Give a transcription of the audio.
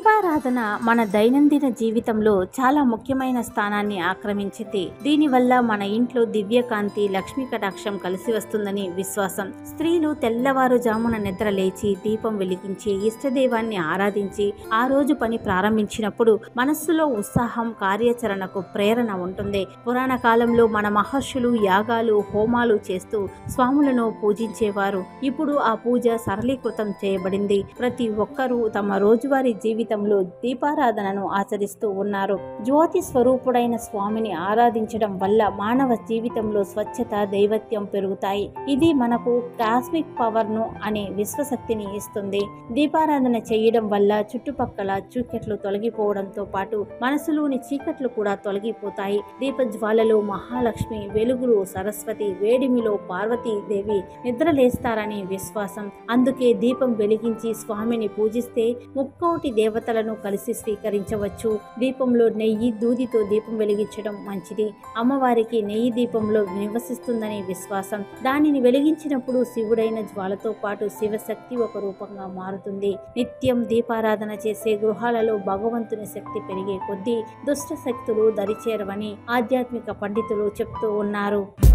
దీపారాధన మన దైనందిన జీవితంలో చాలా ముఖ్యమైన స్థానాన్ని ఆక్రమించింది దీనివల్ల మన ఇంట్లో దివ్యకాంతి లక్ష్మీ కటాక్షం కలిసి వస్తుందని విశ్వాసం స్త్రీలు తెల్లవారుజామున నిద్ర లేచి దీపం వెలిగించి ఇష్టదైవాన్ని ఆరాధించి ఆ రోజు పని ప్రారంభించినప్పుడు మనస్సులో ఉత్సాహం కార్యాచరణకు ప్రేరణ ఉంటుంది పురాణ కాలంలో మన మహర్షులు యాగాలు హోమాలు చేస్తూ స్వాములను పూజించేవారు ఇప్పుడు ఆ పూజ సరళీకృతం చేయబడింది ప్రతి ఒక్కరూ తమ రోజువారీ జీవితంలో దీపారాధనను ఆచరిస్తూ ఉన్నారు జ్యోతి స్వరూపుడైన స్వామిని ఆరాధించడం వల్ల మానవ జీవితంలో స్వచ్ఛత దైవత్యం పెరుగుతాయి ఇది మనకు కాస్మిక్ పవర్ ను అనే విశ్వశక్తిని ఇస్తుంది దీపారాధన చేయడం వల్ల చుట్టుపక్కల చీకట్లు తొలగిపోవడంతో పాటు మనసులోని చీకట్లు కూడా తొలగిపోతాయి దీపజ్వాలలో మహాలక్ష్మి వెలుగులు సరస్వతి వేడిమిలో పార్వతీదేవి నిద్రలేస్తారని విశ్వాసం అందుకే దీపం వెలిగించి స్వామిని పూజిస్తే ముక్కోటి దేవతలను కలిసి స్వీకరించవచ్చు దీపంలో నెయ్యి దూదితో దీపం వెలిగించడం మంచిది అమ్మవారికి నెయ్యి దీపంలో నివసిస్తుందని విశ్వాసం దానిని వెలిగించినప్పుడు శివుడైన జ్వాలతో పాటు శివశక్తి ఒక రూపంగా మారుతుంది నిత్యం దీపారాధన చేసే గృహాలలో భగవంతుని శక్తి పెరిగే కొద్దీ దుష్ట శక్తులు దరిచేరవని ఆధ్యాత్మిక పండితులు చెప్తూ ఉన్నారు